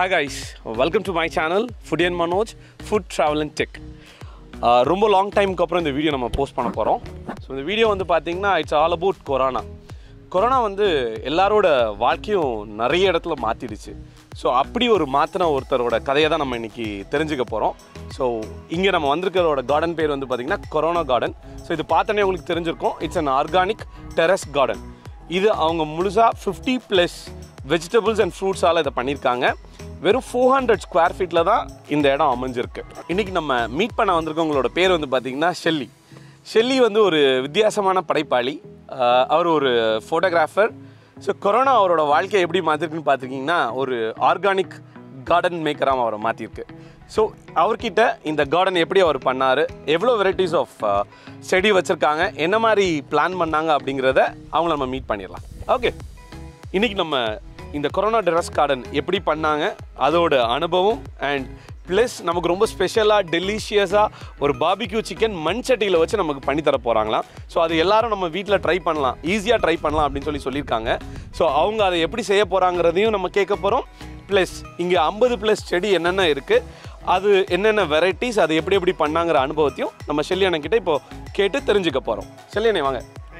Hi guys welcome to my channel food and Manoj food travel and tech ரொம்ப long டைமுக்கு அப்புறம் இந்த video நம்ம போஸ்ட் பண்ண போகிறோம் ஸோ இந்த வீடியோ வந்து பார்த்தீங்கன்னா it's all about corona corona வந்து எல்லாரோட வாழ்க்கையும் நிறைய இடத்துல மாற்றிடுச்சு ஸோ அப்படி ஒரு மாற்றின ஒருத்தரோட கதையை தான் நம்ம இன்னைக்கு தெரிஞ்சுக்க போகிறோம் ஸோ இங்கே நம்ம வந்திருக்கிறோட கார்டன் பேர் வந்து பார்த்திங்கன்னா கொரோனா கார்டன் ஸோ இது பார்த்தோன்னே உங்களுக்கு தெரிஞ்சிருக்கும் it's an organic terrace garden இது அவங்க முழுசாக ஃபிஃப்டி ப்ளஸ் வெஜிடபிள்ஸ் அண்ட் ஃப்ரூட்ஸால் இதை பண்ணியிருக்காங்க வெறும் ஃபோர் ஹண்ட்ரட் ஸ்கொயர் ஃபீட்டில் தான் இந்த இடம் அமைஞ்சிருக்கு இன்றைக்கி நம்ம மீட் பண்ண வந்திருக்கவங்களோட பேர் வந்து பார்த்திங்கன்னா ஷெல்லி ஷெல்லி வந்து ஒரு வித்தியாசமான படைப்பாளி ஆஹ் அவர் ஒரு ஃபோட்டோகிராஃபர் ஸோ கொரோனா அவரோட வாழ்க்கையை எப்படி மாற்றிருக்குன்னு பார்த்துருக்கீங்கன்னா ஒரு ஆர்கானிக் கார்டன் மேக்கராக அவரை மாற்றிருக்கு ஸோ அவர்கிட்ட இந்த கார்டன் எப்படி அவர் பண்ணார் எவ்வளோ வெரைட்டிஸ் ஆஃப் செடி வச்சுருக்காங்க என்ன மாதிரி பிளான் பண்ணாங்க அப்படிங்கிறத அவங்கள நம்ம மீட் பண்ணிடலாம் ஓகே இன்னைக்கு நம்ம இந்த கொரோனா டெரஸ் கார்டன் எப்படி பண்ணாங்க அதோட அனுபவம் அண்ட் ப்ளஸ் நமக்கு ரொம்ப ஸ்பெஷலாக டெலிஷியஸாக ஒரு பாபிக்யூ சிக்கன் மண் சட்டியில் வச்சு நமக்கு பண்ணி தர போகிறாங்களாம் ஸோ அது எல்லாரும் நம்ம வீட்டில் ட்ரை பண்ணலாம் ஈஸியாக ட்ரை பண்ணலாம் அப்படின்னு சொல்லி சொல்லியிருக்காங்க ஸோ அவங்க அதை எப்படி செய்ய போகிறாங்கிறதையும் நம்ம கேட்க போகிறோம் ப்ளஸ் இங்கே ஐம்பது ப்ளஸ் செடி என்னென்ன இருக்குது அது என்னென்ன வெரைட்டிஸ் அது எப்படி எப்படி பண்ணாங்கிற அனுபவத்தையும் நம்ம செல்லியண்ணன் கிட்ட இப்போ கேட்டு தெரிஞ்சுக்க போகிறோம் செல்லியண்ணே வாங்க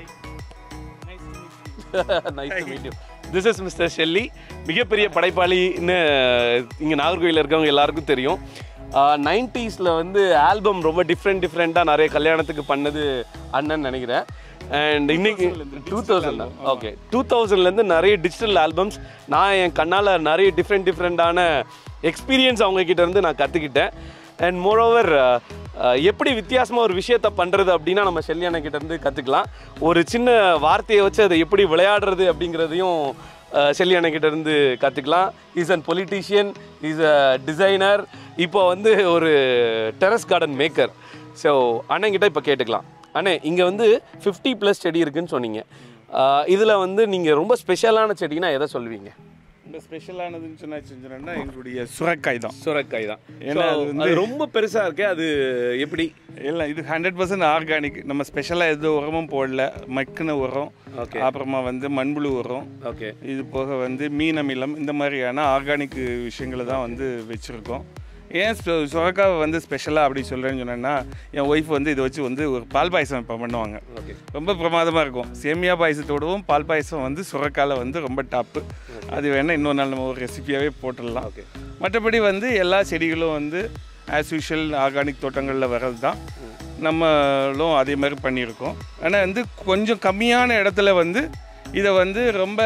nice to meet you this is mister Shelly மிகப்பெரிய படைப்பாளின்னு இங்கே நாகர்கோயிலில் இருக்கவங்க எல்லாருக்கும் தெரியும் நைன்டிஸில் வந்து ஆல்பம் ரொம்ப டிஃப்ரெண்ட் டிஃப்ரெண்ட்டாக நிறைய கல்யாணத்துக்கு பண்ணது அண்ணன் நினைக்கிறேன் அண்ட் இன்னைக்கு டூ தௌசண்ட் தான் ஓகே டூ தௌசண்ட்லேருந்து நிறைய டிஜிட்டல் ஆல்பம்ஸ் நான் என் கண்ணால் நிறைய டிஃப்ரெண்ட் டிஃப்ரெண்ட்டான எக்ஸ்பீரியன்ஸ் அவங்க கிட்ட இருந்து நான் கற்றுக்கிட்டேன் அண்ட் மோரோவர் எப்படி வித்தியாசமாக ஒரு விஷயத்த பண்ணுறது அப்படின்னா நம்ம செல்லியான கிட்ட இருந்து கற்றுக்கலாம் ஒரு சின்ன வார்த்தையை வச்சு அதை எப்படி விளையாடுறது அப்படிங்கிறதையும் செல்லியான கிட்ட இருந்து கற்றுக்கலாம் is an politician is a designer இப்போ வந்து ஒரு டெரஸ் கார்டன் மேக்கர் ஸோ அண்ணங்கிட்ட இப்போ கேட்டுக்கலாம் அண்ணே இங்கே வந்து ஃபிஃப்டி ப்ளஸ் செடி இருக்குன்னு சொன்னீங்க இதில் வந்து நீங்கள் ரொம்ப ஸ்பெஷலான செடினா எதை சொல்லுவீங்க இந்த ஸ்பெஷலானதுன்னு சொன்னா சொன்னா எங்களுடைய சுரக்காய் தான் சுரக்காய் தான் ஏன்னா அது வந்து- அது ரொம்ப பெருசா இருக்கே அது எப்படி எல்லாம் இது ஹண்ட்ரட் பர்சன்ட் ஆர்கானிக் நம்ம ஸ்பெஷலாக எந்த உரமும் போடல மக்கின உரம் ஓகே அப்புறமா வந்து மண்புழு உரம் ஓகே இது போக வந்து மீன் அமிலம் இந்த மாதிரியான ஆர்கானிக் விஷயங்களை தான் வந்து வச்சுருக்கோம் ஏன் ஸ்பெ- சுரக்காவை வந்து ஸ்பெஷலாக அப்படி சொல்கிறேன்னு சொன்னேன்னா என் ஒய்ஃப் வந்து இதை வச்சு வந்து ஒரு பால் பாயசம் இப்போ பண்ணுவாங்க ஓகே ரொம்ப பிரமாதமாக இருக்கும் சேமியா பாயசத்தோடவும் பால் பாயசம் வந்து சுரக்காயில் வந்து ரொம்ப டாப்பு அது வேணால் இன்னொரு நாள் நம்ம ஒரு ரெசிபியாகவே போட்டுடலாம் ஓகே மற்றபடி வந்து எல்லா செடிகளும் வந்து ஆஸ் யூஷுவல் ஆர்கானிக் தோட்டங்களில் வர்றது தான் நம்மளும் அதே மாதிரி பண்ணியிருக்கோம் ஆனால் வந்து கொஞ்சம் கம்மியான இடத்துல வந்து இதை வந்து ரொம்ப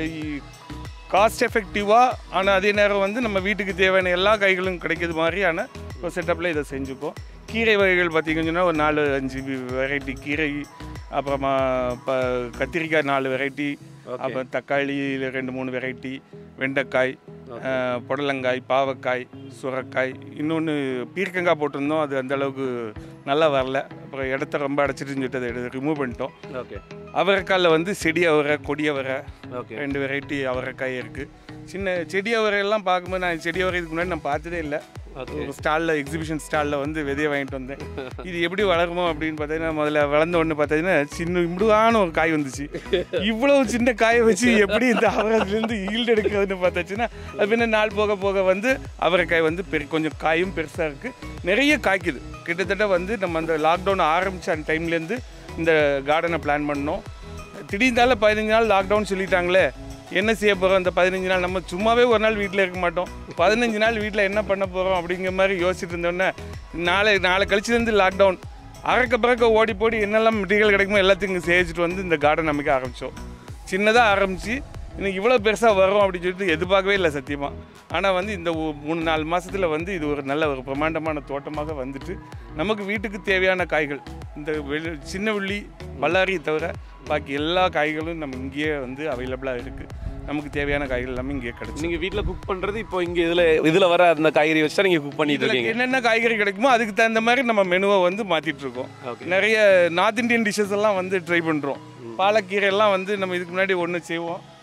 காஸ்ட் எஃபெக்டிவாக ஆனால் அதே நேரம் வந்து நம்ம வீட்டுக்கு தேவையான எல்லா காய்களும் கிடைக்கிறது மாதிரியான ஒரு செட்டப்பில் இதை செஞ்சுப்போம் கீரை வகைகள் பார்த்திங்கன்னா ஒரு நாலு அஞ்சு வெரைட்டி கீரை அப்புறமா இப்போ கத்திரிக்காய் நாலு வெரைட்டி அப்புறம் தக்காளியில் ரெண்டு மூணு வெரைட்டி வெண்டைக்காய் அஹ், புடலங்காய் பாவக்காய் சுரக்காய் இன்னொன்று பீர்க்கங்காய் போட்டிருந்தோம் அது அந்த அளவுக்கு நல்லா வரல அப்புறம் இடத்த ரொம்ப அடைச்சிட்டுன்னு சொல்லிட்டு அதை எடுத்து ரிமூவ் பண்ணிட்டோம் ஓகே அவரைக்காயில் வந்து செடி அவரை கொடி அவரை ஓகே ரெண்டு வெரைட்டி அவரைக்காய் இருக்குது சின்ன செடி அவரை எல்லாம் பார்க்கும்போது நான் செடி அவரை இதுக்கு முன்னாடி நான் பார்த்ததே இல்லை ஓகே ஒரு ஸ்டாலில் எக்ஸிபிஷன் ஸ்டாலில் வந்து விதையை வாங்கிட்டு வந்தேன் இது எப்படி வளருமோ அப்படின்னு பார்த்தீங்கன்னா முதல்ல வளர்ந்த ஒன்று பார்த்தீங்கன்னா சின்ன இம்புடுவான ஒரு காய் வந்துச்சு இவ்வளவு சின்ன காயை வச்சு எப்படி இந்த அவரைலேருந்து ஈல்டு எடுக்கிறதுன்னு பார்த்தாச்சுன்னா அது பின்ன நாள் போக போக வந்து அவரைக்காய் வந்து பெரு கொஞ்சம் காயும் பெருசாக இருக்குது நிறைய காய்க்குது கிட்டத்தட்ட வந்து நம்ம அந்த லாக்டவுன் ஆரம்பித்த அந்த டைம்லேருந்து இந்த கார்டனை பிளான் பண்ணோம் திடீர்னால பதினஞ்சு நாள் லாக்டவுன் சொல்லிட்டாங்களே என்ன செய்ய போகிறோம் இந்த பதினஞ்சு நாள் நம்ம சும்மாவே ஒரு நாள் வீட்டில் இருக்க மாட்டோம் பதினஞ்சு நாள் வீட்டில் என்ன பண்ண போகிறோம் அப்படிங்கிற மாதிரி யோசிச்சுட்டு இருந்தோன்னே நாளை நாளை கழிச்சுலேருந்து லாக்டவுன் அறக்க பிறக்க ஓடி போடி என்னெல்லாம் மெட்டீரியல் கிடைக்குமோ எல்லாத்தையும் இங்கே சேவிச்சுட்டு வந்து இந்த கார்டன் அமைக்க ஆரம்பித்தோம் சின்னதாக ஆரம்பித்து இன்னைக்கு இவ்வளோ பெருசாக வரும் அப்படின்னு சொல்லிட்டு எதிர்பார்க்கவே இல்லை சத்தியமாக ஆனால் வந்து இந்த ஒ- மூணு நாலு மாசத்துல வந்து இது ஒரு நல்ல ஒரு பிரமாண்டமான தோட்டமாக வந்துட்டு நமக்கு வீட்டுக்கு தேவையான காய்கள் இந்த வெளி சின்ன உள்ளி பல்லாரியை தவிர பாக்கி எல்லா காய்களும் நம்ம இங்கேயே வந்து அவைலபிளாக இருக்குது நமக்கு தேவையான காய்கள் எல்லாமே இங்கேயே கிடச்சி நீங்க வீட்ல குக் பண்றது இப்போ இங்க இதுல இதுல வர அந்த காய்கறி வச்சு தான் நீங்க குக் பண்ணிட்டு இதில் இருக்கீங்க என்னென்ன காய்கறி கிடைக்குமோ அதுக்கு தகுந்த மாதிரி நம்ம மெனுவை வந்து மாற்றிட்டு இருக்கோம் ஓகே நிறைய நார்த் இந்தியன் டிஷ்ஷஸ் எல்லாம் வந்து ட்ரை பண்ணுறோம் பாலக்கீரை எல்லாம் வந்து நம்ம இதுக்கு முன்னாடி ஒன்று செய்வோம்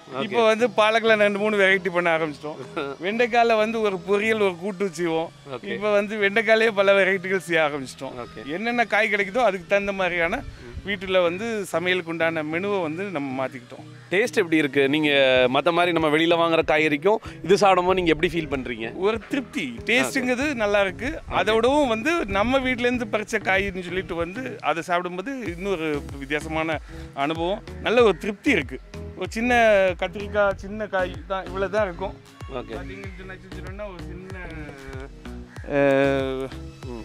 இப்போ வந்து பாலக்கில் ரெண்டு மூணு வெரைட்டி பண்ண ஆரம்பிச்சிட்டோம் வெண்டைக்காயில் வந்து ஒரு பொரியல் ஒரு கூட்டு செய்வோம் இப்போ வந்து வெண்டைக்காயிலே பல வெரைட்டிகள் செய்ய ஆரம்பிச்சிட்டோம் Okay. என்னென்ன காய் கிடைக்குதோ அதுக்கு தகுந்த மாதிரியான வீட்டில் வந்து சமையலுக்கு உண்டான மெனுவை வந்து நம்ம மாற்றிக்கிட்டோம் டேஸ்ட் எப்படி இருக்கு நீங்க மத்த மாதிரி நம்ம வெளியில வாங்குற காய்கறிக்கும் இது சாப்பிடும்போது நீங்க எப்படி ஃபீல் பண்றீங்க ஒரு திருப்தி டேஸ்ட்டுங்கிறது நல்லா இருக்கு அதோடவும் வந்து நம்ம வீட்டிலேருந்து பறிச்ச காயின்னு சொல்லிட்டு வந்து அதை சாப்பிடும்போது இன்னொரு வித்தியாசமான அனுபவம் நல்ல ஒரு திருப்தி இருக்கு ஒரு சின்ன கத்திரிக்காய் சின்ன காய் தான் இவ்வளோ தான் இருக்கும் ஓகே பார்த்தீங்கன்னு சொன்னா- சொன்னா ஒரு சின்ன அஹ்,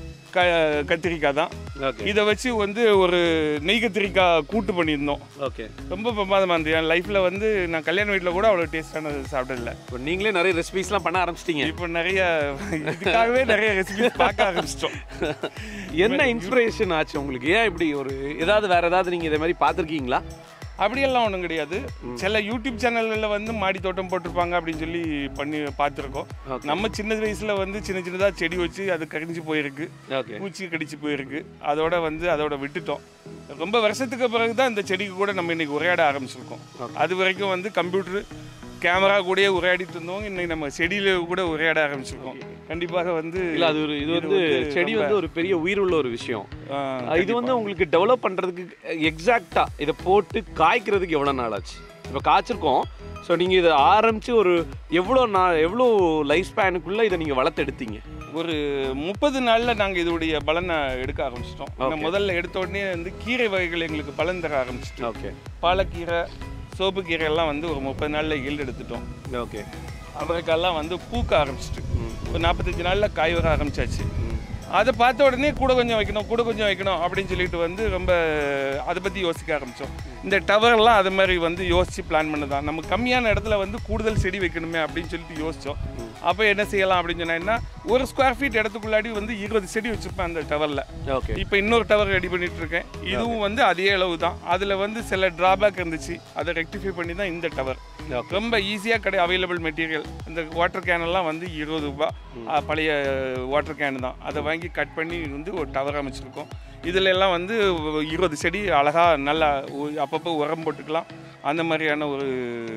க- கத்திரிக்காய் தான் ஓகே இதை வச்சு வந்து ஒரு நெய் கத்திரிக்காய் கூட்டு பண்ணியிருந்தோம் ஓகே ரொம்ப பிரமாதமாக இருந்தது என் லைஃப்பில் வந்து நான் கல்யாண வீட்டில் கூட அவ்வளோ டேஸ்டானது சாப்பிட்டதில்ல இப்போ நீங்களே நிறைய ரெசிபிஸ்லாம் பண்ண ஆரம்பிச்சிட்டீங்க இப்போ நிறைய இதுக்காகவே நிறைய ரெசிபி பார்க்க ஆரம்பிச்சிட்டோம் என்ன இன்ஸ்பிரேஷன் ஆச்சு உங்களுக்கு ஏன் இப்படி ஒரு ஏதாவது வேற ஏதாவது நீங்க இதே மாதிரி பார்த்துருக்கீங்களா அப்படியெல்லாம் ஒன்றும் கிடையாது சில யூடியூப் சேனல்களில் வந்து மாடி தோட்டம் போட்டிருப்பாங்க அப்படின்னு சொல்லி பண்ணி பார்த்துருக்கோம் Okay. நம்ம சின்ன வயசுல வந்து சின்ன சின்னதாக செடி வச்சு அது கரிஞ்சு போயிருக்கு ஓகே பூச்சி கடிச்சு போயிருக்கு அதோட வந்து அதோட விட்டுட்டோம் ரொம்ப வருஷத்துக்கு பிறகு தான் இந்த செடிக்கு கூட நம்ம இன்னைக்கு உரையாட ஆரம்பிச்சிருக்கோம் அது வரைக்கும் வந்து கம்ப்யூட்டர் கேமரா கூடயே உரையாடிட்டு இருந்தோம் இன்னைக்கு நம்ம செடியில கூட உரையாட ஆரம்பிச்சிருக்கோம் கண்டிப்பாக வந்து இல்ல அது ஒரு இது வந்து செடி வந்து ஒரு பெரிய உயிர் உள்ள ஒரு விஷயம் ஆ, இது வந்து உங்களுக்கு டெவலப் பண்றதுக்கு எக்ஸாக்டா இதை போட்டு காய்க்கிறதுக்கு எவ்வளவு நாள் ஆச்சு இப்போ காய்ச்சிருக்கோம் ஸோ நீங்க இதை ஆரம்பிச்சு ஒரு எவ்வளோ நாள் எவ்வளோ லைஃப் ஸ்பேனுக்குள்ள இதை நீங்க வளர்த்து எடுத்தீங்க ஒரு முப்பது நாள்ல நாங்க இதோடைய பலனை எடுக்க ஆரம்பிச்சிட்டோம் ஏன்னா முதல்ல எடுத்த உடனே வந்து கீரை வகைகள் எங்களுக்கு பலன் தர ஆரம்பிச்சிட்டு ஓகே பாலக்கீரை சோப்பு கீரை எல்லாம் வந்து ஒரு முப்பது நாள்ல ஈல்டு எடுத்துட்டோம் ஓகே அவரைக்கெல்லாம் வந்து பூக்க ஆரம்பிச்சிட்டு ஒரு நாற்பத்தஞ்சு நாள்ல காய் வர ஆரம்பிச்சாச்சு அதை பார்த்த உடனே கூட கொஞ்சம் வைக்கணும் கூட கொஞ்சம் வைக்கணும் அப்படின்னு சொல்லிட்டு வந்து ரொம்ப அதை பற்றி யோசிக்க ஆரம்பித்தோம் இந்த டவர்லாம் அது மாதிரி வந்து யோசித்து பிளான் பண்ணதான் நம்ம கம்மியான இடத்துல வந்து கூடுதல் செடி வைக்கணுமே அப்படின்னு சொல்லிட்டு யோசித்தோம் அப்போ என்ன செய்யலாம் அப்படின்னு சொன்னா ஒரு ஸ்கொயர் ஃபீட் இடத்துக்குள்ளாடி வந்து இருபது செடி வச்சுருப்பேன் அந்த டவரில் ஓகே இப்போ இன்னொரு டவர் ரெடி பண்ணிட்டு இருக்கேன் இதுவும் வந்து அதே அளவு தான் அதில் வந்து சில டிராபேக் இருந்துச்சு அதை ரெக்டிஃபை பண்ணி தான் இந்த டவர் ரொம்ப ஈஸியாக கடை அவைலபிள் மெட்டீரியல் இந்த வாட்டர் கேனெல்லாம் வந்து இருபது ரூபாய் அஹ், பழைய வாட்டர் கேன் தான் அதை வாங்கி கட் பண்ணி வந்து ஒரு டவர் அமைச்சிருக்கோம் இதில் எல்லாம் வந்து இருபது செடி அழகாக நல்லா உ- அப்பப்போ உரம் போட்டுக்கலாம் அந்த மாதிரியான ஒரு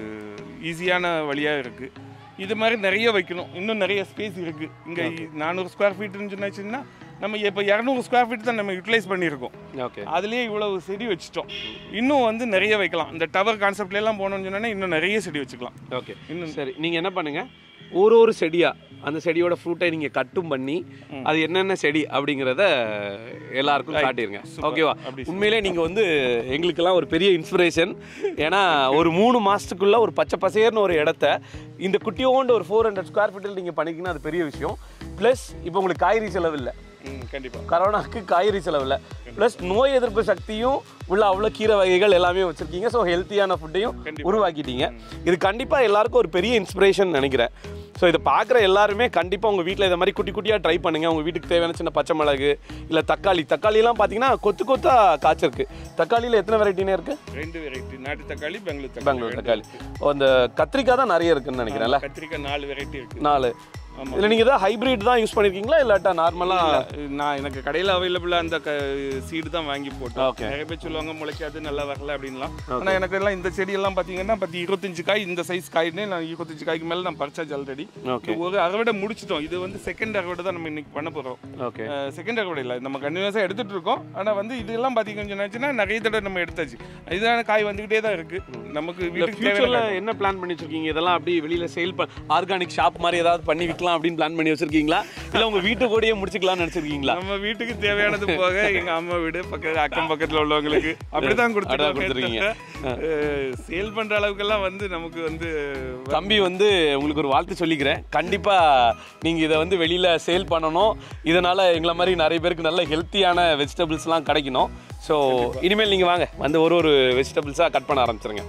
ஈஸியான வழியாக இருக்குது இது மாதிரி நிறைய வைக்கணும் இன்னும் நிறைய ஸ்பேஸ் இருக்குது இங்கே நானூறு ஸ்கொயர் ஃபீட்டுன்னு சொன்னாச்சுன்னா நம்ம இப்போ இரநூறு ஸ்கொயர் ஃபீட் தான் நம்ம யூட்டிலைஸ் பண்ணியிருக்கோம் ஓகே அதுலேயே இவ்வளவு செடி வச்சுட்டோம் இன்னும் வந்து நிறைய வைக்கலாம் இந்த டவர் கான்செப்ட்ல எல்லாம் போனோம்னு சொன்னா இன்னும் நிறைய செடி வச்சுக்கலாம் ஓகே இன்னும் சரி நீங்க என்ன பண்ணுங்க ஒரு ஒரு செடியா அந்த செடியோட ஃப்ரூட்டை நீங்க கட்டும் பண்ணி அது என்னென்ன செடி அப்படிங்கிறத எல்லாருக்கும் காட்டிருங்க ஓகேவா அப்படி உண்மையிலே நீங்க வந்து எங்களுக்கெல்லாம் ஒரு பெரிய இன்ஸ்பிரேஷன் ஏன்னா ஒரு மூணு மாசத்துக்குள்ள ஒரு பச்சை பசேர்னு ஒரு இடத்த இந்த குட்டியோண்டு ஒரு ஃபோர் ஹண்ட்ரட் ஸ்கொயர் ஃபீட்டில் நீங்க பண்ணிக்கிங்கன்னா அது பெரிய விஷயம் ப்ளஸ் இப்போ உங்களுக்கு காய்கறி செலவு இல்லை ம் கண்டிப்பாக கரோனாக்கு காய்கறி செலவு இல்லை ப்ளஸ் நோய் எதிர்ப்பு சக்தியும் உள்ள அவ்வளோ கீரை வகைகள் எல்லாமே வச்சிருக்கீங்க ஸோ ஹெல்த்தியான ஃபுட்டையும் உருவாக்கிட்டீங்க இது கண்டிப்பாக எல்லாருக்கும் ஒரு பெரிய இன்ஸ்பிரேஷன் நினைக்கிறேன் ஸோ இதை பார்க்குற எல்லாருமே கண்டிப்பாக உங்கள் வீட்டில் இதை மாதிரி குட்டி குட்டியாக ட்ரை பண்ணுங்க உங்கள் வீட்டுக்கு தேவையான சின்ன பச்சை மிளகு இல்லை தக்காளி தக்காளிலாம் பார்த்தீங்கன்னா கொத்து கொத்தா காய்ச்சிருக்கு தக்காளியில் எத்தனை வெரைட்டினே இருக்குது ரெண்டு வெரைட்டி நாட்டு தக்காளி பெங்களூர் தக்காளி பெங்களூர் தக்காளி ஓ, அந்த கத்திரிக்காய் தான் நிறைய இருக்குன்னு நினைக்கிறேன்ல கத்திரிக்காய் நாலு வெரைட்டி இருக்கு நாலு இல்லை நீங்கள் தான் ஹைபிரிட் தான் யூஸ் பண்ணியிருக்கீங்களா இல்லாட்டா நார்மலாக நான் எனக்கு கடையில் அவைலபிளாக அந்த சீடு தான் வாங்கி போட்டேன் Okay. நிறைய பேர் சொல்லுவாங்க முளைக்காது நல்லா வரல அப்படின்லாம் ஆனால் எனக்கு எல்லாம் இந்த செடியெல்லாம் பார்த்தீங்கன்னா பத்து இருபத்தஞ்சு காய் இந்த சைஸ் காய்னு நான் இருபத்தஞ்சு காய்க்கு மேலே நான் பறிச்சாச்சு ஆல்ரெடி ஓகே ஒரு அறுவடை முடிச்சிட்டோம் இது வந்து செகண்ட் அறுவடை தான் நம்ம இன்னைக்கு பண்ண போகிறோம் ஓகே செகண்ட் அறுவடை இல்லை நம்ம கண்டினியூஸாக எடுத்துட்டு இருக்கோம் ஆனால் வந்து இதெல்லாம் பார்த்தீங்கன்னு சொன்னாச்சுன்னா நிறைய தடவை நம்ம எடுத்தாச்சு இதுதான காய் வந்துக்கிட்டே தான் இருக்கு நமக்கு வீட்டுக்கு ஃபியூச்சர்ல தேவையான என்ன பிளான் பண்ணி வச்சிருக்கீங்க இதெல்லாம் அப்படி வெளியில சேல் ஆர்கானிக் ஷாப் மாதிரி ஏதாவது பண்ணி விற்கலாம் அப்படின்னு பிளான் பண்ணி வச்சிருக்கீங்களா இல்ல உங்க வீட்டு கூடயே முடிச்சுக்கலாம்னு நினைச்சிருக்கீங்களா நம்ம வீட்டுக்கு தேவையானது போக எங்க அம்மா வீடு பக்கத்து அக்கம் பக்கத்துல உள்ளவங்களுக்கு அப்படிதான் அப்படிதான் கொடுத்துருக்கீங்க. கொடுத்துருக்கீங்க சேல் பண்ற அளவுக்கெல்லாம் வந்து நமக்கு வந்து தம்பி வந்து உங்களுக்கு ஒரு வாழ்த்து சொல்லிக்கிறேன் கண்டிப்பா நீங்க இதை வந்து வெளியில சேல் பண்ணணும் இதனால எங்களை மாதிரி நிறைய பேருக்கு நல்ல ஹெல்த்தியான வெஜிடபிள்ஸ்லாம் கிடைக்கணும் ஸோ இனிமேல் நீங்க வாங்க வந்து ஒரு ஒரு வெஜிடபிள்ஸாக கட் பண்ண ஆரம்பிச்சிருங்க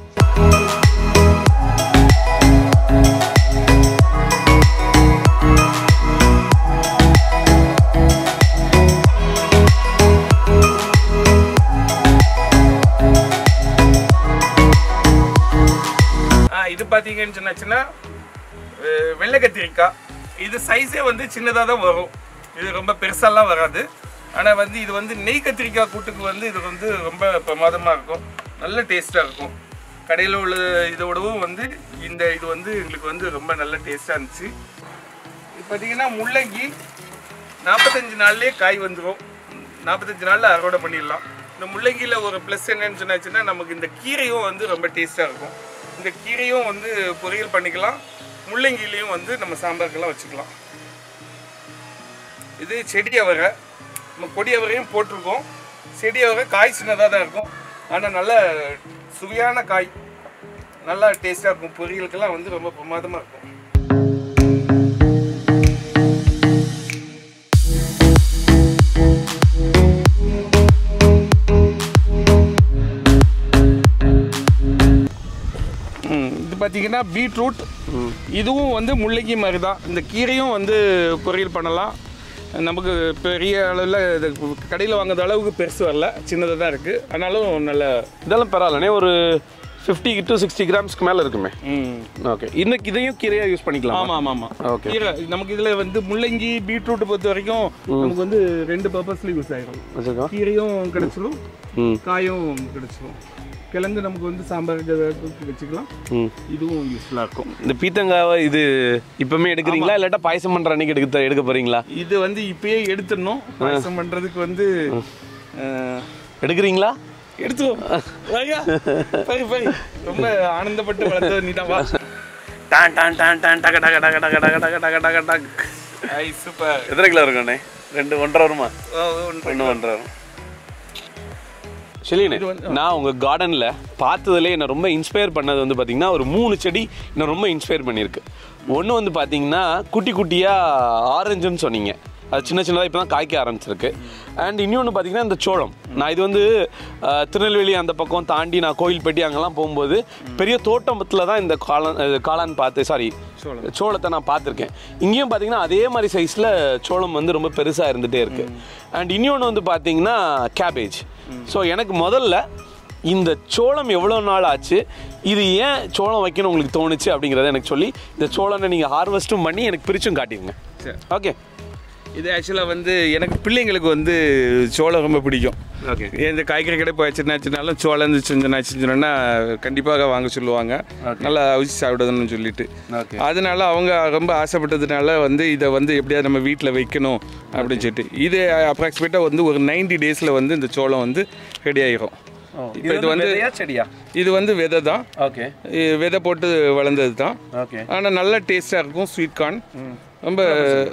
ஆ, இது பாத்தீங்கன்னு சொன்னாச்சுன்னா அஹ், வெள்ளை கத்திரிக்காய் இது சைஸே வந்து சின்னதாக தான் வரும் இது ரொம்ப பெருசாலாம் வராது ஆனால் வந்து இது வந்து நெய் கத்திரிக்காய் கூட்டுக்கு வந்து இது வந்து ரொம்ப பிரமாதமாக இருக்கும் நல்ல டேஸ்ட்டாக இருக்கும் கடையில் உள்ள இதை விடவும் வந்து இந்த இது வந்து எங்களுக்கு வந்து ரொம்ப நல்ல டேஸ்ட்டாக இருந்துச்சு இது பார்த்தீங்கன்னா முள்ளங்கி நாற்பத்தஞ்சு நாள்லேயே காய் வந்துடும் நாற்பத்தஞ்சு நாளில் அறுவடை பண்ணிடலாம் இந்த முள்ளங்கியில் ஒரு ப்ளஸ் என்னன்னு சொன்னாச்சுன்னா நமக்கு இந்த கீரையும் வந்து ரொம்ப டேஸ்ட்டாக இருக்கும் இந்த கீரையும் வந்து பொரியல் பண்ணிக்கலாம் முள்ளங்கிலையும் வந்து நம்ம சாம்பாருக்கெல்லாம் வச்சுக்கலாம் இது செடி அவரை நம்ம கொடி அவரையும் போட்டிருக்கோம் செடி அவரை காய் சின்னதாக தான் இருக்கும் ஆனால் நல்ல சுவையான காய் நல்லா டேஸ்ட்டாக இருக்கும் பொரியலுக்கெல்லாம் வந்து ரொம்ப பிரமாதமாக இருக்கும் ம், இது பார்த்தீங்கன்னா பீட்ரூட் இதுவும் வந்து முள்ளங்கி மாதிரி தான் இந்த கீரையும் வந்து பொரியல் பண்ணலாம் நமக்கு பெரிய அளவில் இது கடையில் வாங்குற அளவுக்கு பெருசு வரல சின்னதாக தான் இருக்குது ஆனாலும் நல்ல இதெல்லாம் பரவாயில்லண்ணே ஒரு ஃபிஃப்டி டு சிக்ஸ்டி கிராம்ஸ்க்கு மேலே இருக்குமே ம் ஓகே இன்னைக்கு இதையும் கீரையாக யூஸ் பண்ணிக்கலாம் ஆமாம் ஆமாம் ஆமாம் Okay. கீரை நமக்கு இதில் வந்து முள்ளங்கி பீட்ரூட் பொறுத்த வரைக்கும் நமக்கு வந்து ரெண்டு பர்பஸில் யூஸ் ஆகிடும் வச்சுருக்கோம் கீரையும் கிடைச்சிடும் ம் காயும் கிடைச்சிடும் கிழங்கு நமக்கு வந்து சாம்பாருக்கு ஏதாவது வச்சுக்கலாம் ம் இதுவும் யூஸ்ஃபுல்லாக இருக்கும் இந்த பீத்தங்காவை இது இப்பவுமே எடுக்கிறீங்களா இல்லாட்டா பாயசம் பண்ற அன்னைக்கு எடுக்க எடுக்க போறீங்களா இது வந்து இப்பயே எடுத்துடணும் பாயசம் பண்ணுறதுக்கு வந்து அஹ், எடுக்கிறீங்களா எடுத்துருவோம் வாங்க. பாரு, பாரு. ரொம்ப ஆனந்தப்பட்டு வளர்த்தது நீ வா டான் டான் டான் டான் டக டக டக டக டக டக டக டக டக் ஐ சூப்பர் எத்தனை கிலோ இருக்குண்ணே ரெண்டு ஒன்றரை வருமா ஒன்று ஒன்றரை வரும் ஷெலினே நான் உங்கள் கார்டனில் பார்த்ததுல என்னை ரொம்ப இன்ஸ்பயர் பண்ணது வந்து பார்த்தீங்கன்னா ஒரு மூணு செடி என்னை ரொம்ப இன்ஸ்பயர் பண்ணியிருக்கு ஒன்று வந்து பார்த்தீங்கன்னா குட்டி குட்டியாக ஆரஞ்சுன்னு சொன்னீங்க அது சின்ன சின்னதாக இப்போ தான் காய்க்க ஆரம்பிச்சிருக்கு அண்ட் இன்னொன்று பார்த்தீங்கன்னா இந்த சோளம் நான் இது வந்து அஹ், திருநெல்வேலி அந்த பக்கம் தாண்டி நான் கோயில்பட்டி அங்கெல்லாம் போகும்போது பெரிய தோட்டத்தில் தான் இந்த காளான் இது காளான் பார்த்து சாரி சோளத்தை நான் பார்த்துருக்கேன் இங்கேயும் பார்த்தீங்கன்னா அதே மாதிரி சைஸில் சோளம் வந்து ரொம்ப பெருசாக இருந்துகிட்டே இருக்கு அண்ட் இன்னொன்று வந்து பார்த்தீங்கன்னா கேபேஜ் ஸோ எனக்கு முதல்ல இந்த சோளம் எவ்வளோ நாள் ஆச்சு இது ஏன் சோளம் வைக்கணும் உங்களுக்கு தோணுச்சு அப்படிங்கிறத எனக்கு சொல்லி இந்த சோளனை நீங்கள் ஹார்வெஸ்ட்டும் பண்ணி எனக்கு பிரிச்சும் காட்டிடுங்க சரி. ஓகே இது ஆக்சுவலாக வந்து எனக்கு பிள்ளைங்களுக்கு வந்து சோளம் ரொம்ப பிடிக்கும் ஓகே இந்த காய்கறி கடை போய் சின்னாச்சுனாலும் சோளம் செஞ்சோன்னா செஞ்சோன்னா கண்டிப்பாக வாங்க சொல்லுவாங்க நல்லா அவிச்சு சாப்பிடுதுன்னு சொல்லிட்டு ஓகே அதனால அவங்க ரொம்ப ஆசைப்பட்டதுனால வந்து இதை வந்து எப்படியாவது நம்ம வீட்டில் வைக்கணும் அப்படின்னு சொல்லிட்டு இது அப்ராக்சிமேட்டாக வந்து ஒரு நைன்டி டேஸில் வந்து இந்த சோளம் வந்து ரெடி ஆகிரும் இப்போ இது வந்து செடியா இது வந்து விதை தான் ஓகே இ- விதை போட்டு வளர்ந்தது தான் ஓகே ஆனால் நல்ல டேஸ்ட்டாக இருக்கும் ஸ்வீட் கார்ன் ரொம்ப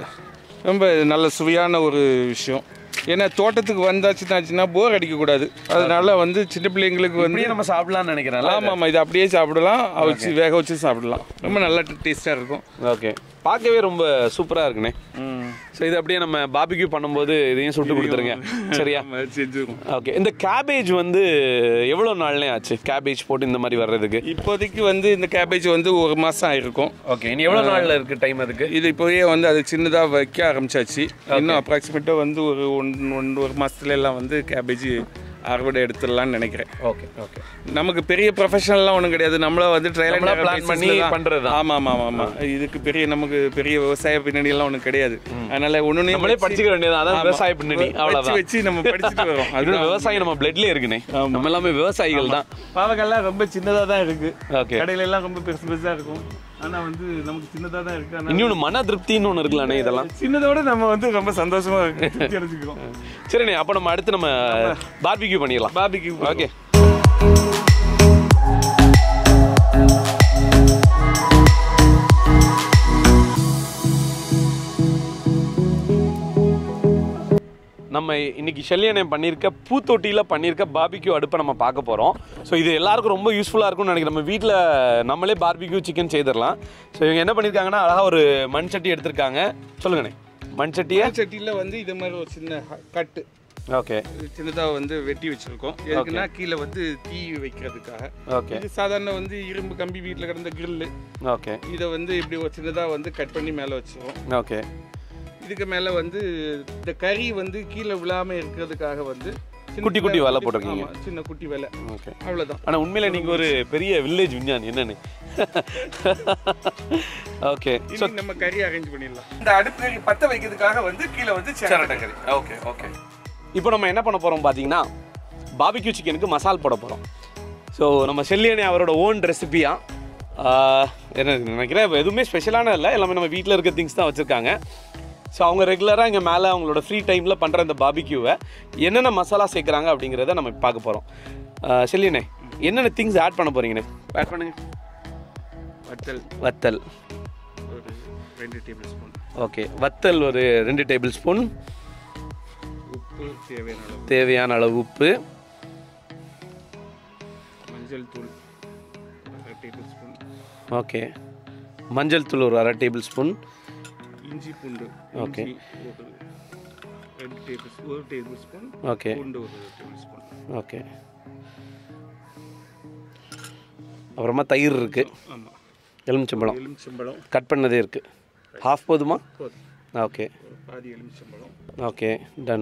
ரொம்ப நல்ல சுவையான ஒரு விஷயம் ஏன்னா தோட்டத்துக்கு வந்தாச்சுன்னாச்சுன்னா போர் அடிக்கக்கூடாது அதனால வந்து சின்ன பிள்ளைங்களுக்கு வந்து இப்படியே நம்ம சாப்பிடலாம்னு நினைக்கிறேன் ஆமாம் ஆமாம் இது அப்படியே சாப்பிடலாம் அவிச்சு வேக வச்சு சாப்பிடலாம் ரொம்ப நல்ல டேஸ்ட்டாக இருக்கும் ஓகே பார்க்கவே ரொம்ப சூப்பராக இருக்குண்ணே ஸோ இது அப்படியே நம்ம பாபிக்யூ பண்ணும்போது இதையும் சுட்டு கொடுத்துருங்க சரியா ஆமா, செஞ்சுருவோம் ஓகே இந்த கேபேஜ் வந்து எவ்வளோ நாள்னே ஆச்சு கேபேஜ் போட்டு இந்த மாதிரி வர்றதுக்கு இப்போதைக்கு வந்து இந்த கேபேஜ் வந்து ஒரு மாதம் ஆயிருக்கும் ஓகே இனி எவ்வளோ நாளில் இருக்குது டைம் அதுக்கு இது இப்போயே வந்து அது சின்னதாக வைக்க ஆரம்பிச்சாச்சு இன்னும் அப்ராக்சிமேட்டாக வந்து ஒரு ஒன் ஒன் ஒரு மாசத்துல எல்லாம் வந்து கேபேஜ் அறுவடை எடுத்துடலாம்னு நினைக்கிறேன் ஓகே ஓகே நமக்கு பெரிய ப்ரொஃபஷனல்லாம் ஒன்றும் கிடையாது நம்மள வந்து ட்ரையல் நம்மளா plan பண்ணி பண்றதுதான். ஆமாம் ஆமாம் ஆமாம் இதுக்கு பெரிய நமக்கு பெரிய விவசாய பின்னணி எல்லாம் ஒன்றும் கிடையாது அதனால ஒன்று நம்மளே படிச்சுக்க வேண்டியது அதான் விவசாய பின்னணி வச்சு அவ்வளோதான் வச்சு நம்ம படிச்சுட்டு வரோம் அது அது விவசாயம் நம்ம பிளட்லேயே இருக்குண்ணே நம்ம எல்லாமே விவசாயிகள் தான் பாவக்கெல்லாம் ரொம்ப சின்னதாக தான் இருக்கு ஓகே கடையில எல்லாம் ரொம்ப பெருசு பெருசாக இருக்கும் ஆனால் வந்து நமக்கு சின்னதாக தான் இருக்கு ஆனா இன்னொன்று மன திருப்தின்னு ஒன்று இருக்கலாண்ணே இதெல்லாம் சின்னதோட நம்ம வந்து ரொம்ப சந்தோஷமா இருக்கு திருப்தி அடைஞ்சுக்கிறோம் சரிண்ணே அப்போ நம்ம அடுத்து நம்ம பார்பிக்யூ பண்ணிடலாம் பாபிக்கு ஓகே நம்ம இன்னைக்கு ஷெல்லியனை பண்ணியிருக்க பூத்தொட்டியில் பண்ணியிருக்க பாபிக்யூ அடுப்பை நம்ம பார்க்க போகிறோம் ஸோ இது எல்லாருக்கும் ரொம்ப யூஸ்ஃபுல்லாக இருக்கும்னு நினைக்கிறேன் நம்ம வீட்டில் நம்மளே பார்பிக்யூ சிக்கன் செய்திடலாம் ஸோ இவங்க என்ன பண்ணியிருக்காங்கன்னா அழகாக ஒரு மண் சட்டி எடுத்திருக்காங்க சொல்லுங்கண்ணே மண் சட்டியை சட்டியில் வந்து இது மாதிரி ஒரு சின்ன ஹ- கட்டு ஓகே சின்னதாக வந்து வெட்டி வச்சிருக்கோம் எதுக்குன்னா கீழே வந்து தீ வைக்கிறதுக்காக ஓகே இது சாதாரண வந்து இரும்பு கம்பி வீட்டில் கிடந்த கிரில்லு ஓகே இதை வந்து இப்படி ஒரு சின்னதாக வந்து கட் பண்ணி மேலே வச்சிருவோம் ஓகே இதுக்கு மேலே வந்து இந்த கறி வந்து கீழே விழாமல் இருக்கிறதுக்காக வந்து சின்ன குட்டி குட்டி சின்ன வலை போட்டிருக்கீங்க. ஆமா, சின்ன குட்டி வேலை ஓகே அவ்வளோதான் ஆனால் உண்மையில நீங்கள் ஒரு பெரிய வில்லேஜ் விஞ்ஞானி என்னன்னு ஓகே இனி நம்ம கறி அரேஞ்ச் பண்ணிடலாம் இந்த அடுப்பு கறி பற்ற வைக்கிறதுக்காக வந்து கீழே வந்து சிரட்டை கறி ஓகே ஓகே இப்போ நம்ம என்ன பண்ண போகிறோம் பார்த்தீங்கன்னா பாபிக்யூ சிக்கனுக்கு மசால் போட போகிறோம் ஸோ நம்ம செல்லியனே அவரோட ஓன் ரெசிபியா என்ன நினைக்கிறேன் இப்ப எதுவுமே ஸ்பெஷலான இல்லை எல்லாமே நம்ம வீட்டில் இருக்க திங்ஸ் தான் வச்சுருக்காங்க ஸோ அவங்க ரெகுலராக இங்கே மேலே அவங்களோட ஃப்ரீ டைமில் பண்ணுற இந்த பாபிக்யூவை என்னென்ன மசாலா சேர்க்குறாங்க அப்படிங்கிறத நம்ம பார்க்க போகிறோம் செல்லியனே என்னென்ன திங்ஸ் ஆட் பண்ண போகிறீங்கண்ணே ஆட் பண்ணுங்க வத்தல் வத்தல் ஒரு ரெண்டு டேபிள் ஸ்பூன் ஓகே வத்தல் ஒரு ரெண்டு டேபிள் ஸ்பூன் உப்பு தேவையான அளவு தேவையான அளவு உப்பு மஞ்சள் தூள் அரை டேபிள் ஸ்பூன் ஓகே மஞ்சள் தூள் ஒரு அரை டேபிள் ஸ்பூன் இஞ்சி பூண்டு Okay. இஞ்சி ஒரு ரெண்டு டேபிள் ஒரு டேபிள் ஸ்பூன் ஓகே பூண்டு ஒரு டேபிள் ஸ்பூன் ஓகே அப்புறமா தயிர் இருக்குது ஆமாம் எலுமிச்சம்பழம் எலுமிச்சம்பழம் கட் பண்ணதே இருக்குது ஹாஃப் போதுமா போதும் ஓகே ஒரு பாதி எலுமிச்சம்பழம் ஓகே டன்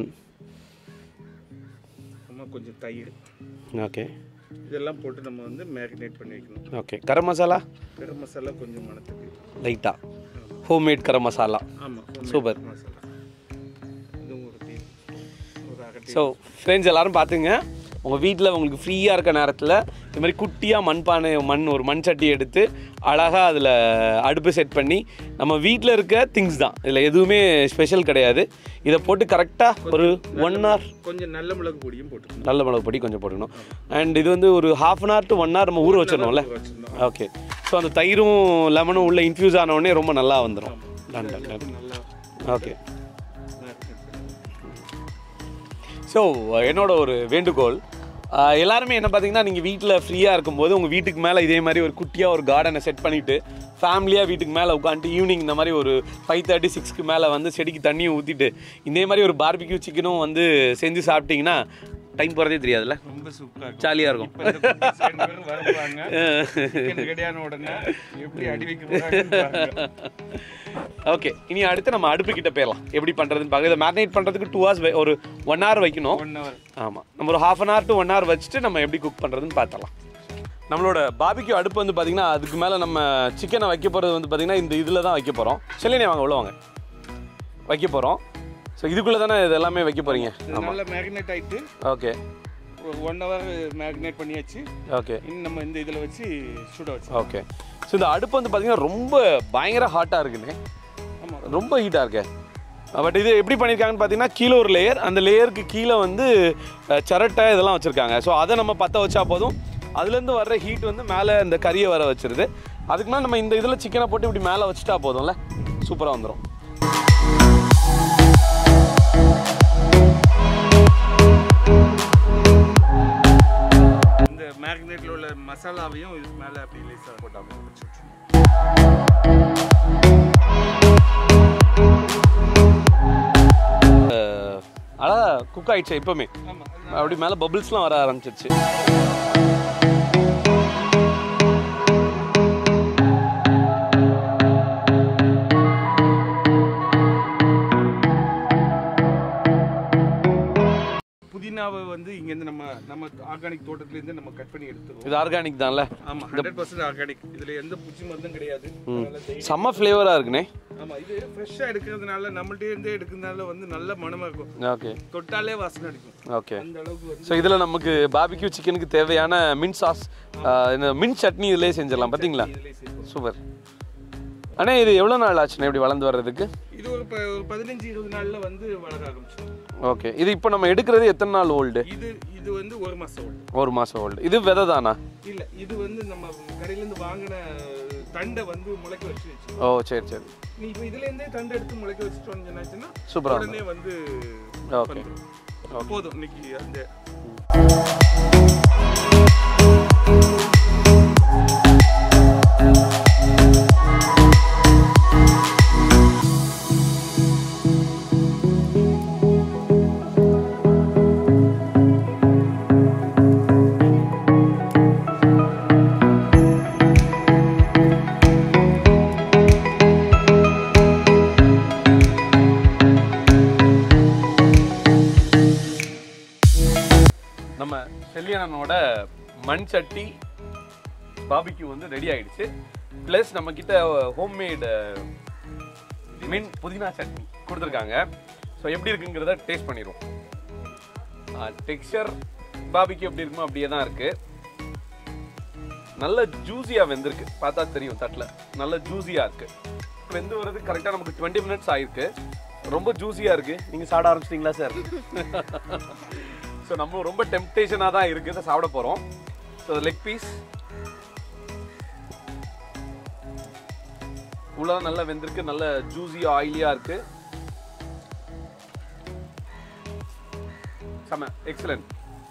அப்புறமா கொஞ்சம் தயிர் ஓகே இதெல்லாம் போட்டு நம்ம வந்து மேரினேட் பண்ணி வைக்கணும் ஓகே கரம் மசாலா கரம் மசாலா கொஞ்சம் மணத்துக்கு லைட்டாக ஹோம்மேட் கரம் மசாலா ஆமாம் Super. மசாலா இதுவும் ஒரு டீ ஒரு அரை டீ ஸோ ஃப்ரெண்ட்ஸ் எல்லாரும் பார்த்துங்க உங்கள் வீட்டில் உங்களுக்கு ஃப்ரீயாக இருக்க நேரத்தில் இது மாதிரி குட்டியாக மண்பானை மண் ஒரு மண் சட்டி எடுத்து அழகாக அதில் அடுப்பு செட் பண்ணி நம்ம வீட்டில் இருக்க திங்ஸ் தான் இதில் எதுவுமே ஸ்பெஷல் கிடையாது இதை போட்டு கரெக்டாக ஒரு ஒன் ஹவர் கொஞ்சம் நல்ல மிளகு பொடியும் போட்டுக்கணும் நல்ல மிளகு பொடி கொஞ்சம் போட்டுக்கணும் அண்ட் இது வந்து ஒரு half an hour to one hour நம்ம ஊற வச்சிடணும்ல ஊற வச்சிடணும். ஓகே ஸோ அந்த தயிரும் லெமனும் உள்ளே இன்ஃப்யூஸ் ஆன உடனே ரொம்ப நல்லா வந்துடும் டன் டன் டன் நல்லா ஓகே marinate பண்ணி. ஸோ என்னோட ஒரு வேண்டுகோள் ஆஹ் எல்லாருமே என்ன பார்த்தீங்கன்னா நீங்கள் வீட்டில் ஃப்ரீயாக இருக்கும்போது உங்கள் வீட்டுக்கு மேலே இதே மாதிரி ஒரு குட்டியாக ஒரு கார்டனை செட் பண்ணிவிட்டு ஃபேமிலியாக வீட்டுக்கு மேலே உட்காந்துட்டு ஈவினிங் இந்த மாதிரி ஒரு ஃபைவ் தேர்ட்டி சிக்ஸ்க்கு மேலே வந்து செடிக்கு தண்ணியும் ஊற்றிட்டு இதே மாதிரி ஒரு பார்பிக்யூ சிக்கனும் வந்து செஞ்சு சாப்பிட்டீங்கன்னா டைம் போகிறதே தெரியாதுல்ல ரொம்ப சூப்பரா இருக்கும் ஜாலியாக இருக்கும் இப்ப இந்த குட்டீஸ் ரெண்டு பேரும் வருவாங்க chicken ready ஆன உடனே எப்படி அடி வைக்க போறாங்கன்னு பாருங்க. ஓகே இனி அடுத்து நம்ம அடுப்பு கிட்ட போயிடலாம் எப்படி பண்ணுறதுன்னு பார்க்க இதை மேரினேட் பண்ணுறதுக்கு டூ ஹவர்ஸ் ஒரு ஒன் ஹவர் வைக்கணும் One hour. ஆமாம் நம்ம ஒரு half an hour to one hour வச்சுட்டு நம்ம எப்படி குக் பண்ணுறதுன்னு பார்த்தலாம் நம்மளோட பாபிக்கு அடுப்பு வந்து பார்த்தீங்கன்னா அதுக்கு மேலே நம்ம சிக்கனை வைக்க போகிறது வந்து பார்த்தீங்கன்னா இந்த இதில் தான் வைக்க போகிறோம் செல்லினே வாங்க உள்ள வாங்க வைக்க போகிறோம் ஸோ இதுக்குள்ளே தானே இது எல்லாமே வைக்க போகிறீங்க இது நல்லா மேரினேட் ஆயிட்டு ஓகே ஒரு ஒன் ஹவர் மேரினேட் பண்ணியாச்சு ஓகே இன்னும் நம்ம இந்த இதில் வச்சு சுட வச்சு ஓகே ஸோ இந்த அடுப்பு வந்து பார்த்தீங்கன்னா ரொம்ப பயங்கர ஹாட்டாக இருக்குண்ணே ஆமாம் ரொம்ப ஹீட்டாக இருக்கு பட் இது எப்படி பண்ணியிருக்காங்கன்னு பார்த்தீங்கன்னா கீழே ஒரு லேயர் அந்த லேயருக்கு கீழே வந்து அஹ், சிரட்டை இதெல்லாம் வச்சுருக்காங்க ஸோ அதை நம்ம பற்ற வச்சா போதும் அதுலேருந்து வர்ற ஹீட் வந்து மேலே இந்த கறியை வர வச்சிருது அதுக்கு மேலே நம்ம இந்த இதில் சிக்கனை போட்டு இப்படி மேலே வச்சுட்டா போதும்ல சூப்பராக வந்துடும் இந்த மேரினேட்டில் உள்ள மசாலாவையும் இது மேலே அப்படி லேசாக போட்டாமல் வச்சு விட்டுருணும். அழகா குக் ஆயிடுச்சு எப்பவுமே ஆமாம் அப்படி மேலே பபிள்ஸ்லாம் வர ஆரம்பிச்சிருச்சு புதினாவை வந்து இங்கேருந்து நம்ம நம்ம ஆர்கானிக் தோட்டத்துலேருந்து நம்ம கட் பண்ணி எடுத்துருவோம் இது ஆர்கானிக் தான்ல ஆமாம் ஹண்ட்ரட் பர்சன்ட் ஆர்கானிக் இதில் எந்த பூச்சி மருந்தும் கிடையாது அதனால தை- செம்ம ஃப்ளேவராக இருக்குண்ணே ஆமாம் இது ஃப்ரெஷ்ஷாக எடுக்கிறதுனால நம்மள்ட்டே இருந்தே எடுக்கிறதுனால வந்து நல்ல மனமாக இருக்கும் ஓகே தொட்டாலே வாசனை அடிக்கும் ஓகே அந்த அளவுக்கு வந்து ஸோ இதில் நமக்கு பாபிக்யூ சிக்கனுக்கு தேவையான மின் சாஸ் இந்த மின் சட்னி இதிலே செஞ்சிடலாம் பார்த்தீங்களா இதிலே சேர்ப்போம் சூப்பர் அண்ணா இது எவ்வளோ நாள் ஆச்சுண்ணே இப்படி வளர்ந்து வர்றதுக்கு இது ஒரு ப- ஒரு பதினஞ்சு இருபது நாளில் வந்து வளர ஆரம்பிச்சிடும் ஓகே இது இப்போ நம்ம எடுக்கிறது எத்தனை நாள் ஓல்டு இது இது வந்து ஒரு மாதம் ஓல்டு ஒரு மாதம் ஓல்டு இது விதை தானா இல்ல இது வந்து நம்ம கடையிலேருந்து வாங்கின தண்டை வந்து முளைக்க வச்சு வச்சு ஓ சரி சரி நீ இப்போ இதுல இருந்தே தண்டை எடுத்து முளைக்க வச்சுட்டு வந்தீங்கன்னாச்சுன்னா சூப்பரா உடனே வந்து ஓகே வந்துரும். போதும் இன்னைக்கு அந்த நம்ம செல்லியனனோட மண் சட்டி பாபிக்யூ வந்து ரெடி ஆயிடுச்சு ப்ளஸ் நம்ம கிட்ட ஹோம்மேடு மின் புதினா சட்னி கொடுத்துருக்காங்க ஸோ எப்படி இருக்குங்கிறத டேஸ்ட் பண்ணிடுவோம் டெக்ஸ்சர் பாபிக்யூ எப்படி இருக்குமோ அப்படியே தான் இருக்கு நல்ல ஜூஸியாக வெந்திருக்கு பார்த்தா தெரியும் தட்டில் நல்ல ஜூஸியாக இருக்கு வெந்து வர்றது கரெக்டாக நமக்கு டுவெண்ட்டி மினிட்ஸ் ஆயிருக்கு ரொம்ப ஜூஸியாக இருக்கு நீங்கள் சாப்பிட ஆரம்பிச்சிட்டிங்களா சார் ஸோ நம்ம ரொம்ப டெம்டேஷனாக தான் இருக்குது இதை சாப்பிட போகிறோம் ஸோ லெக் பீஸ் உள்ள நல்லா வெந்திருக்கு நல்ல ஜூஸி ஆயிலியாக இருக்கு செம எக்ஸலண்ட்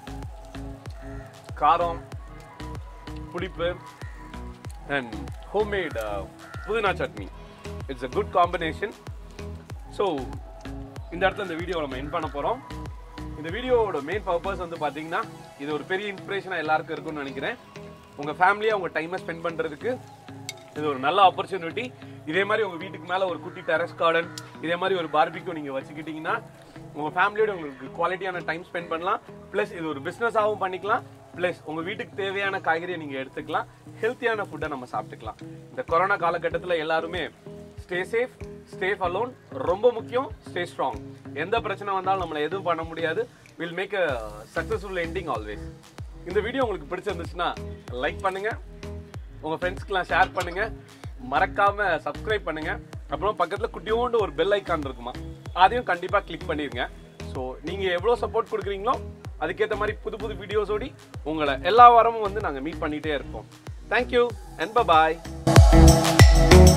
காரம் புளிப்பு அண்ட் ஹோம்மேட் புதினா சட்னி இட்ஸ் a குட் காம்பினேஷன் ஸோ இந்த இடத்துல இந்த வீடியோ நம்ம என் பண்ண போகிறோம் இந்த வீடியோவோட மெயின் பர்பஸ் வந்து பார்த்தீங்கன்னா இது ஒரு பெரிய இன்ஸ்பிரேஷனாக எல்லாருக்கும் இருக்கும்னு நினைக்கிறேன் உங்கள் ஃபேமிலியாக உங்கள் டைமை ஸ்பெண்ட் பண்ணுறதுக்கு இது ஒரு நல்ல ஆப்பர்ச்சுனிட்டி இதே மாதிரி உங்கள் வீட்டுக்கு மேலே ஒரு குட்டி டெரஸ் கார்டன் இதே மாதிரி ஒரு பார்பிக்யூ நீங்கள் வச்சுக்கிட்டிங்கன்னா உங்கள் ஃபேமிலியோட உங்களுக்கு குவாலிட்டியான டைம் ஸ்பெண்ட் பண்ணலாம் ப்ளஸ் இது ஒரு பிஸ்னஸாகவும் பண்ணிக்கலாம் ப்ளஸ் உங்கள் வீட்டுக்கு தேவையான காய்கறியை நீங்கள் எடுத்துக்கலாம் ஹெல்த்தியான ஃபுட்டை நம்ம சாப்பிட்டுக்கலாம் இந்த கொரோனா காலகட்டத்தில் எல்லாருமே ஸ்டே சேஃப் ஸ்டே அலோன் ரொம்ப முக்கியம் ஸ்டே ஸ்ட்ராங் எந்த பிரச்சனை வந்தாலும் நம்மளை எதுவும் பண்ண முடியாது will make a successful ending always இந்த வீடியோ உங்களுக்கு பிடிச்சிருந்துச்சுன்னா லைக் பண்ணுங்க உங்க ஃப்ரெண்ட்ஸ்க்குலாம் ஷேர் பண்ணுங்க மறக்காம சப்ஸ்கிரைப் பண்ணுங்க அப்புறம் பக்கத்துல குட்டியோண்டு ஒரு பெல் ஐக்கான் இருக்குமா அதையும் கண்டிப்பா கிளிக் பண்ணிருங்க ஸோ நீங்க எவ்வளோ சப்போர்ட் கொடுக்குறீங்களோ அதுக்கேற்ற மாதிரி புது புது வீடியோஸோடி உங்களை எல்லா வாரமும் வந்து நாங்கள் மீட் பண்ணிட்டே இருப்போம் தேங்க்யூ அண்ட் பாய்